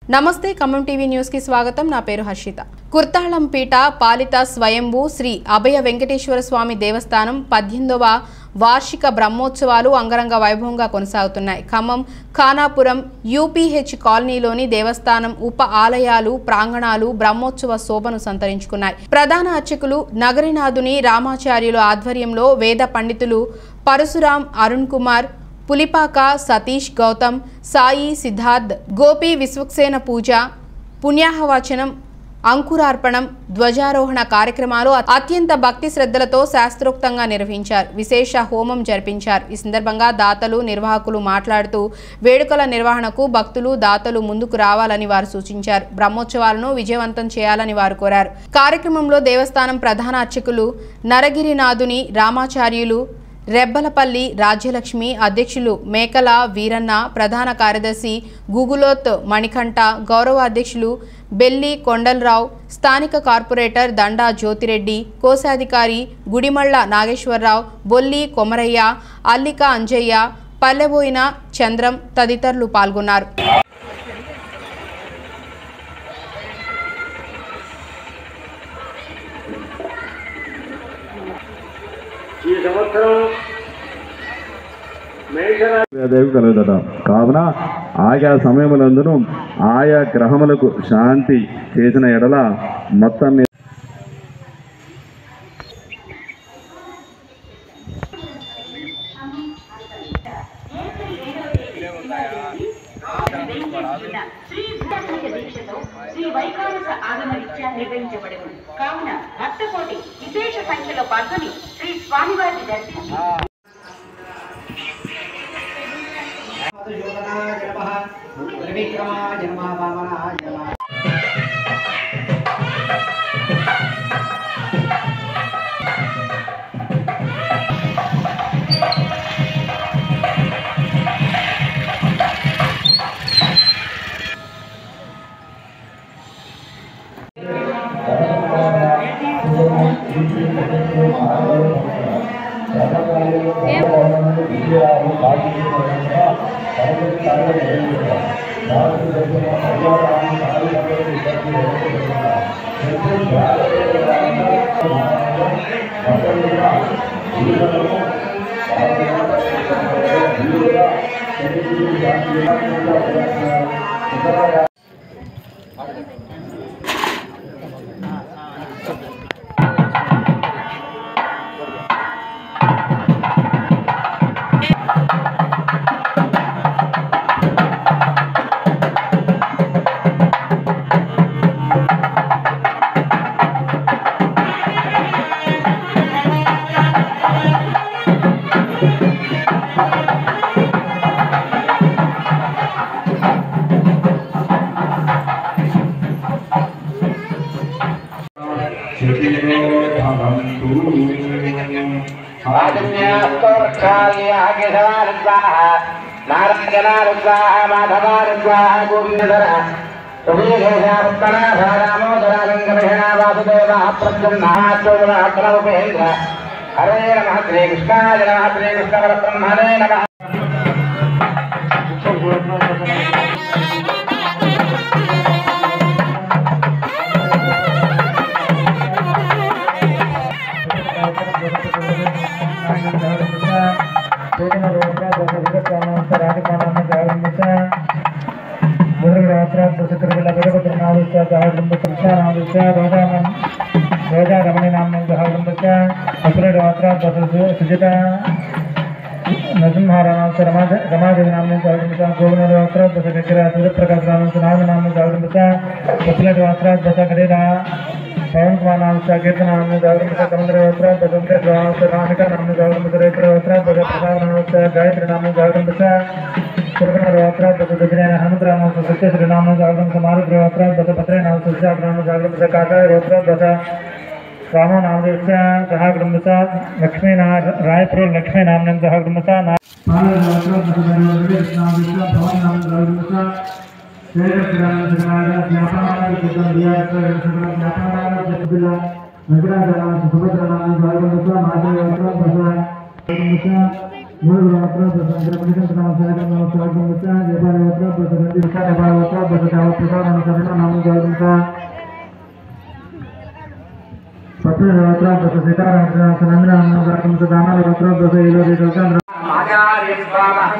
నమస్తే Khammam TV news కి స్వాగతం నా పేరు హర్షిత కుర్తాళంపేట పాలిత స్వయంభూ శ్రీ అభయ వెంకటేశ్వర స్వామి దేవస్థానం పద్దెనిమిదవ వార్షిక బ్రహ్మోత్సవాలు అంగరంగ వైభవంగా కొనసాగుతున్నాయి ఖమ్మం ఖానాపురం యూపీహెచ్ కాలనీలోని దేవస్థానం ఉప ఆలయాలు ప్రాంగణాలు బ్రహ్మోత్సవ శోభను సంతరించుకున్నాయి ప్రధాన అర్చకులు నగరినాథుని రామాచార్యుల ఆధ్వర్యంలో వేద పండితులు పరశురాం అరుణ్ కుమార్ పులిపాక సతీష్ గౌతమ్ సాయి సిద్ధార్థ్ గోపి విశ్వక్సేన పూజ పుణ్యాహవచనం అంకురార్పణం ధ్వజారోహణ కార్యక్రమాలు అత్యంత భక్తి శ్రద్ధలతో శాస్త్రోక్తంగా నిర్వహించారు విశేష హోమం జరిపించారు ఈ సందర్భంగా దాతలు నిర్వాహకులు మాట్లాడుతూ వేడుకల నిర్వహణకు భక్తులు దాతలు ముందుకు రావాలని వారు సూచించారు బ్రహ్మోత్సవాలను విజయవంతం చేయాలని వారు కోరారు కార్యక్రమంలో దేవస్థానం ప్రధాన అర్చకులు నరగిరినాథుని రామాచార్యులు రెబ్బలపల్లి రాజ్యలక్ష్మి అధ్యక్షులు మేకల వీరన్న ప్రధాన కార్యదర్శి గుగులోత్ మణికంఠ గౌరవ అధ్యక్షులు బెల్లి కొండలరావు స్థానిక కార్పొరేటర్ దండా జ్యోతిరెడ్డి కోశాధికారి గుడిమళ్ళ నాగేశ్వరరావు బొల్లి కొమరయ్య అల్లిక అంజయ్య పల్లెబోయిన చంద్రం తదితరులు పాల్గొన్నారు ఈ సంవత్సరం మేషరా దేవి కలుగుదట కావున ఆయా సమయములందును ఆయా గ్రహములకు శాంతి చేసిన ఎడల మొత్తం మీద శ్రీ విద్యార్థిక దీక్షతో శ్రీ వైకానస ఆగమరీత్యా నిర్వహించబడను కావున భక్తకోటి విశేష సంఖ్యలో పాల్గొని శ్రీ స్వామివారిని దర్శించి నారాయణారుద్వాహ మాధవారుద్వాహ గోవిందధర వాసుదేవ ప్రద్యుమ్నాచోదరాత్మేంద్ర హరే నమ శ్రీ కృష్ణాయ నమ శ్రీ కృష్ణ పరబ్రహ్మణే నమ నరసింహారాణం రమాదేవి నామం జాగృత గోవింద వాత్ర దశ గగ్ర సూర్యప్రకాశ నామం నామ నామం జాగృత పసులటి వాత్ర దశ గరీరా పవన్ కుమార్ నామ కీర్తన నామ జాగృత కమంద్ర వాత్ర దశ వెంకట రామిక నామ జాగృత రేత్ర వాత్ర దశ ప్రసాద నామ గాయత్రి నామ జాగృత సురకనర వాత్ర దశ గజరేణ హనుద్ర నామ సత్యశ్రీ నామ జాగృత మారుద్ర వాత్ర దశ భద్రే నామ సుశాబ్ నామ జాగృత కాకాయ వాత్ర దశ रामो नामदेवस्य सह गृह्मसा लक्ष्मी ना रायपुर लक्ष्मी नाम्नं सह गृह्मसा ना మూడు వస్త్ర సంగ్రహ మణికంఠ నామ సాగర నామ సాగరం వచ్చ జపాల వస్త్ర ప్రసంగి విశాల బాల వస్త్ర ప్రసంగావ ప్రసాదం సరణ నామ సాగరం పత్ర వస్త్ర ప్రస సీతారామ సనంద్ర నామ సాగరం దానాల వస్త్ర ప్రస ఏదో రేఖ ఆచార్య స్వామహం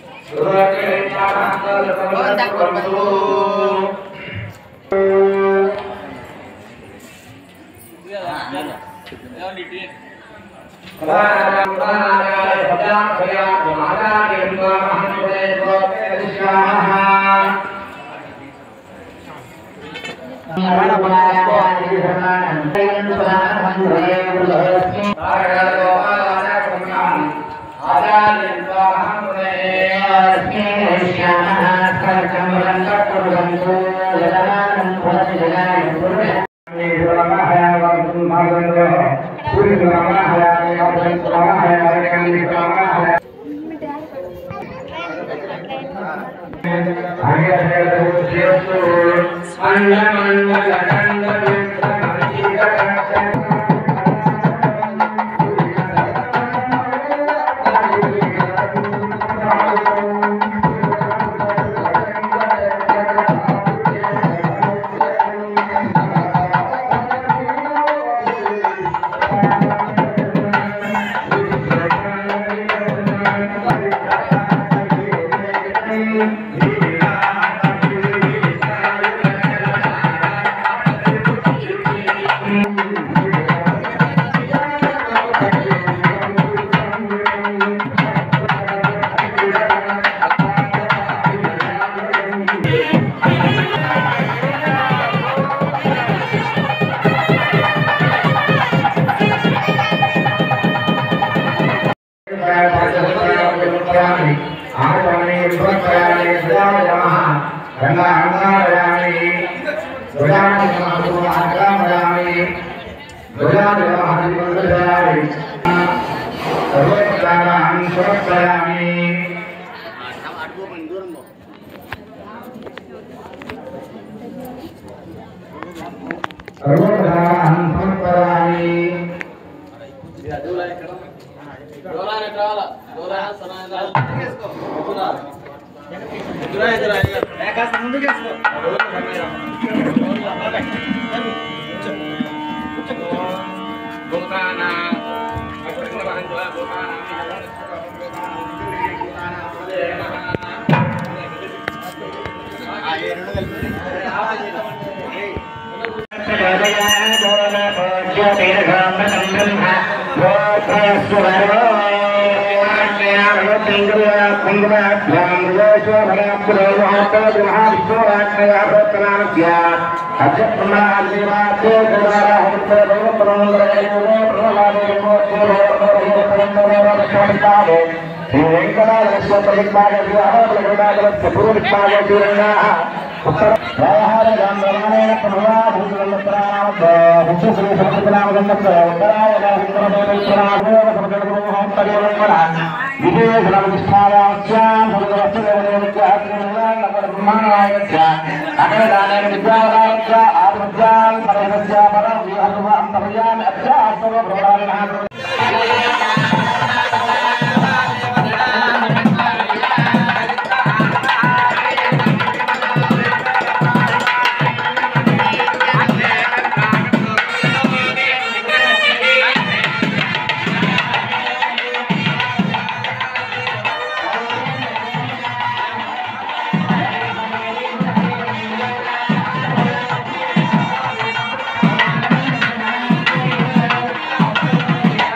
సర్వదాహం సమర్పయామి శ్రీ వెంకటాచల ఉత్తర వ్యవహార గ్రంథమానేన విద్యాలయ శ్రీ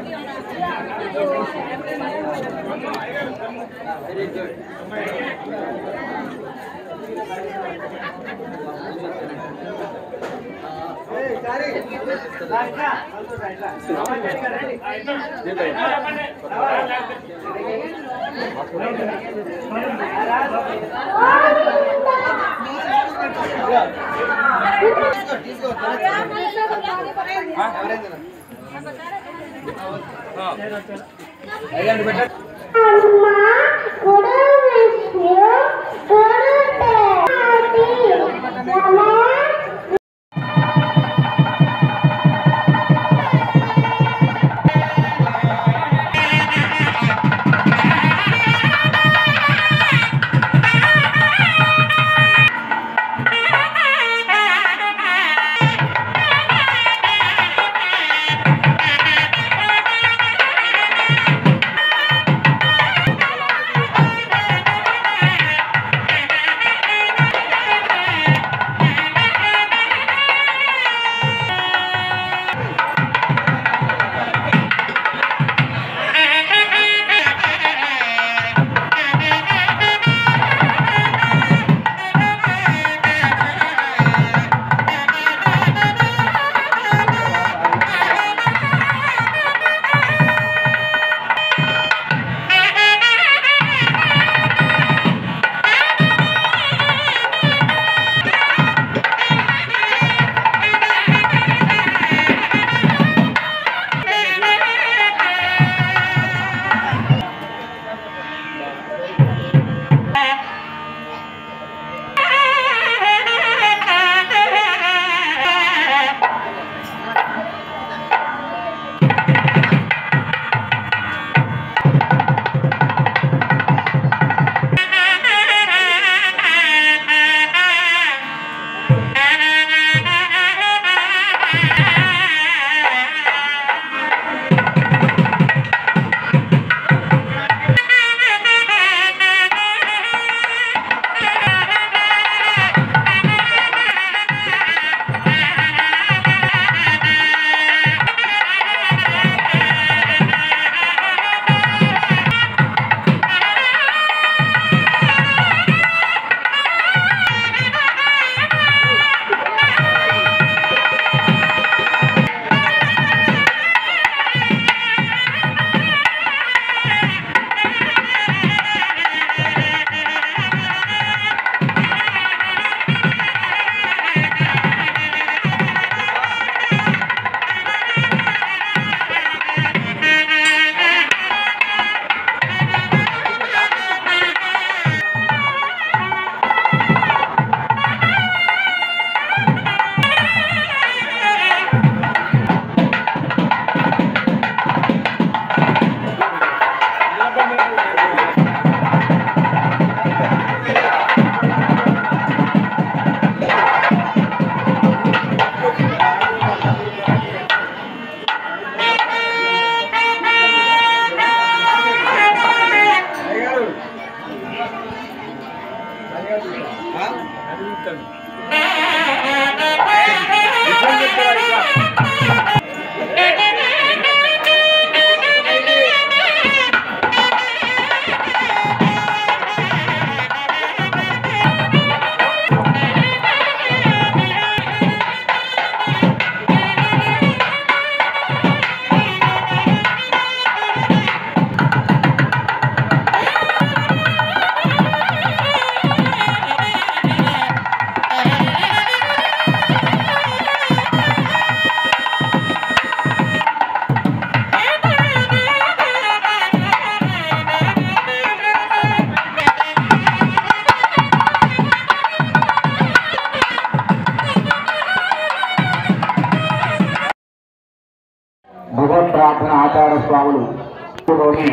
భగవత్ ప్రార్థన ఆచార్య స్వాములు లోని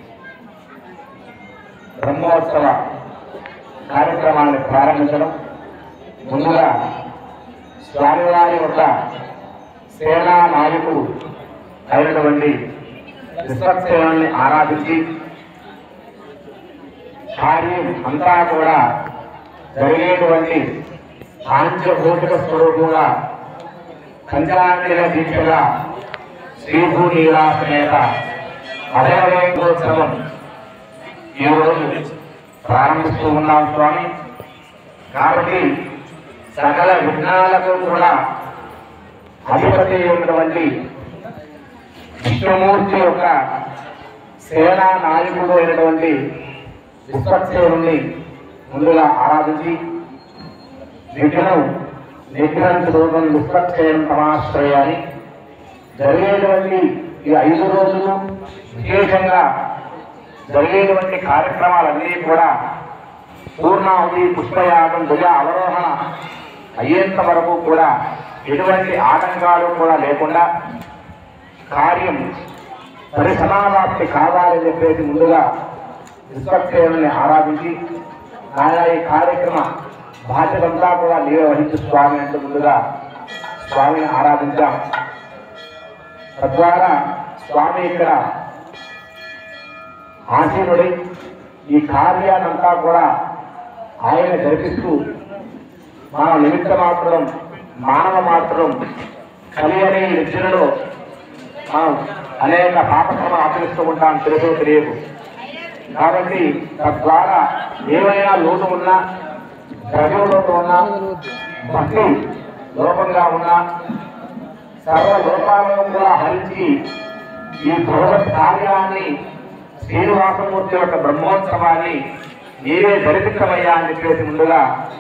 బ్రహ్మోత్సవ కార్యక్రమాన్ని ప్రారంభించడం ముందుగా స్వామివారి యొక్క సేనా నాయకుడు అయినటువంటి విశ్వక్సేనాన్ని ఆరాధించి కార్యం అంతా కూడా జరిగేటువంటి పాంచభౌతిక స్వరూపంగా పంచాంగిక దీక్షగా శ్రీభూలీలా సమేత అభయవేంద్రోత్సవం ఈరోజు ప్రారంభిస్తూ ఉన్నాం స్వామి కాబట్టి సకల విఘ్నాలకు కూడా అధిపతి ఉన్నటువంటి విష్ణుమూర్తి యొక్క సేనా నాయకుడు అయినటువంటి విశ్వక్సేనుని ముందుగా ఆరాధించి విఘ్నం నిఘ్నంత రూపం విశ్వక్సేనం తమాశ్రయాన్ని జరిగేటువంటి ఈ ఐదు రోజులు విశేషంగా జరిగేటువంటి కార్యక్రమాలన్నీ కూడా పూర్ణావతి పుష్పయాగం ధ్వజ అవరోహణ అయ్యేంత వరకు కూడా ఎటువంటి ఆటంకాలు కూడా లేకుండా కార్యం పరిసమాప్తి కావాలని చెప్పేసి ముందుగా విశ్వక్సేనుని ఆరాధించి ఆయన ఈ కార్యక్రమ బాధ్యతంతా కూడా నీవే వహించు స్వామి అంటూ ముందుగా స్వామిని ఆరాధించాం తద్వారా స్వామి ఇక్కడ ఆసీనుడై ఈ కార్యాన్నంతా కూడా ఆయన జరిపిస్తూ మన నిమిత్త మాత్రం మానవ మాత్రం కలి అనే ఈ విద్యలో మనం అనేక పాపకర్మలు ఆచరిస్తూ ఉంటాం తెలుసు తెలియదు కాబట్టి తద్వారా ఏమైనా లోటు ఉన్నా ద్రవ్యంలోటు ఉన్నా భక్తి లోపంగా ఉన్నా సర్వ లోపాలను కూడా హరించి ఈ భగవత్ కార్యాన్ని శ్రీనివాసమూర్తి యొక్క బ్రహ్మోత్సవాన్ని మీరే జరిపించమయ్యా అని చెప్పేసి ముందుగా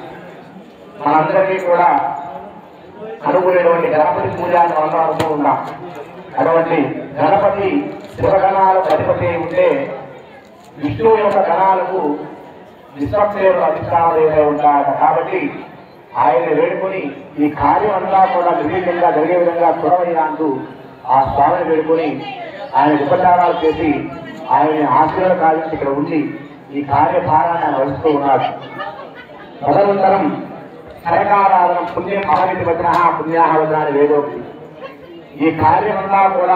మనందరికీ కూడా అనుకునేటువంటి గణపతి పూజ అని మనం అనుకుంటూ ఉన్నాం అటువంటి గణపతి శివగణాలకు అధిపతి అయి ఉంటే విష్ణువు యొక్క గణాలకు విశ్వక్సేనులు అధిష్టానదేవై ఉంటారట కాబట్టి ఆయన్ని వేడుకొని ఈ కార్యం అంతా కూడా నిర్వీర్యంగా జరిగే విధంగా చూడవయ్యా అంటూ ఆ స్వామిని వేడుకొని ఆయన ఉపచారాలు చేసి ఆయన ఆశీర్వాద కార్యం ఇక్కడ ఉండి ఈ కార్యభారాన్ని ఆయన వహిస్తూ ఉన్నాడు తదనంతరం సరకారాధనం పుణ్యం అహమితి వచన పుణ్యాహ వచన అని వేదోక్తి ఈ కార్యమంతా కూడా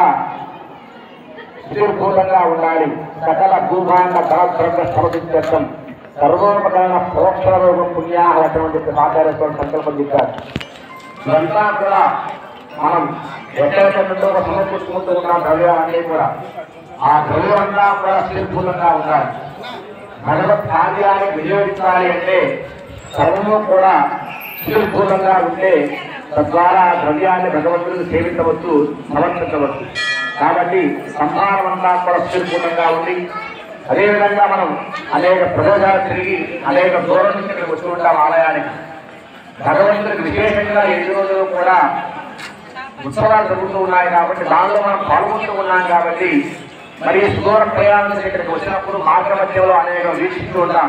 సుదీర్ఘంగా ఉండాలి సకల భూభాండ బలద్రవ్య సమర్థించడం సర్వోపకరణ ప్రోక్షణ రూపం పుణ్యాహ వచనం అని చెప్పి ఆచార్య స్వామి సంకల్పం చెప్పారు ఇదంతా కూడా మనం ఎక్కడెక్కడ నుండో ఒక సమర్పించుకుంటూ ఉన్నాం ద్రవ్యాలన్నీ కూడా ఆ ద్రవ్యం అంతా కూడా సుదీర్ఘంగా ఉండాలి భగవత్ కార్యాన్ని వినియోగించాలి అంటే సర్వము కూడా సుదీర్ఘంగా ఉంటే తద్వారా ఆ ద్రవ్యాన్ని భగవంతుడిని సేవించవచ్చు సమర్పించవచ్చు కాబట్టి సంహారం అంతా కూడా సుదీర్ఘంగా ఉంది అదేవిధంగా మనం అనేక ప్రదేశాలు తిరిగి అనేక దూరం నుంచి ఇక్కడ వచ్చి ఉంటాం ఆలయానికి భగవంతుడికి విశేషంగా ఈ రోజులు కూడా ఉత్సవాలు జరుగుతూ ఉన్నాయి కాబట్టి దానిలో మనం పాల్గొంటూ ఉన్నాం కాబట్టి మరి ఈ సుదూర ప్రయాణం నుంచి ఇక్కడికి వచ్చినప్పుడు మార్గ మధ్యలో అనేక వీక్షిస్తూ ఉంటాం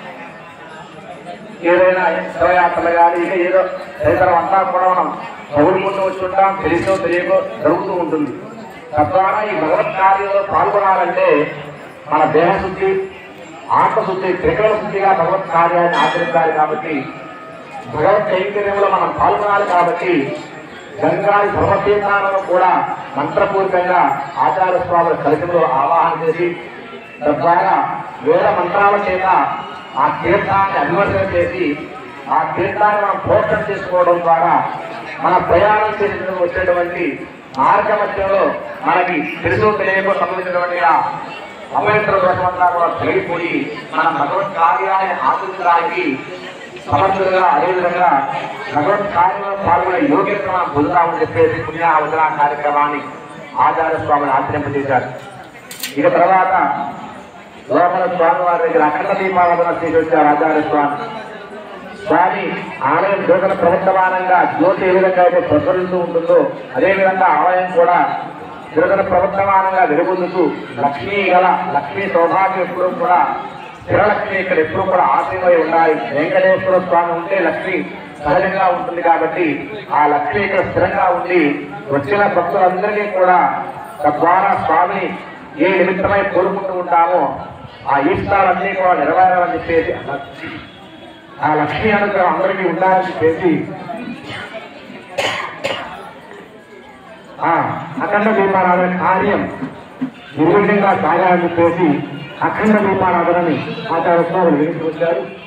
ఏదైనా శివయాత్రలు కానీ ఇక ఏదో తదితరం అంతా కూడా మనం చదువుకుంటూ వచ్చి ఉంటాం తెలిసో తెలియకో జరుగుతూ ఉంటుంది తద్వారా ఈ భగవత్ కార్యంలో పాల్గొనాలంటే మన దేహశుద్ధి ఆత్మశుద్ధి త్రికరణ శుద్ధిగా భగవత్ కార్యాన్ని ఆచరించాలి కాబట్టి భగవత్ కైంకర్యంలో మనం పాల్గొనాలి కాబట్టి గంగాని సర్వతీర్థాలను కూడా మంత్రపూర్వకంగా ఆచార్య స్వాముల కలిసిలో ఆవాహన చేసి తద్వారా వేద మంత్రాల చేత ఆ తీర్థాన్ని అభివర్ధన చేసి ఆ తీర్థాన్ని మనం పోషణ చేసుకోవడం ద్వారా మన ప్రయాణం చేసిన వచ్చేటువంటి మార్గ మధ్యలో మనకి తెలుసు తెలియకో సంబంధించినటువంటి ఆ అపవిత్ర దోషమంతా కూడా తొలగిపోయి మన భగవత్ కార్యాన్ని ఆచరించడానికి సమర్థులుగా అదేవిధంగా భగవత్ కార్యంలో పాల్గొనే యోగ్యత మనం పొందుతామని చెప్పేసి పుణ్యావసర కార్యక్రమాన్ని ఆచార్య స్వామిని ఆచరింపజేశారు ఇక తర్వాత లోపల స్వామి వారి దగ్గర అఖండ దీపారాధన చేసి వచ్చారు ఆచార్య స్వామి స్వామి ఆలయం జ్యోతుల ప్రవర్తమానంగా జ్యోతి ఏ విధంగా అయితే ప్రసరిస్తూ ఉంటుందో అదేవిధంగా ఆలయం కూడా జ్యోతుల ప్రవర్తమానంగా వెలుగొందుతూ లక్ష్మీ గల లక్ష్మీ సౌభాగ్యం ఎప్పుడూ కూడా స్థిరలక్ష్మి ఇక్కడ ఎప్పుడు కూడా ఆశీర్వై ఉండాలి వెంకటేశ్వర స్వామి ఉంటే లక్ష్మి సహజంగా ఉంటుంది కాబట్టి ఆ లక్ష్మి ఇక్కడ స్థిరంగా ఉండి వచ్చిన భక్తులందరికీ కూడా తద్వారా స్వామిని ఏ నిమిత్తమై కోరుకుంటూ ఉంటామో ఆ ఈష్టాలన్నీ కూడా నెరవేరాలని చెప్పేసి ఆ లక్ష్మీ అనుగ్రహం అందరికీ ఉండాలని చెప్పేసి ఆ అఖండ దీపారాధన కార్యం నిర్విఘ్నంగా సాగాలని చెప్పేసి అఖండ దీపారాధనని ఆచార్య స్వాములు విధించి వచ్చారు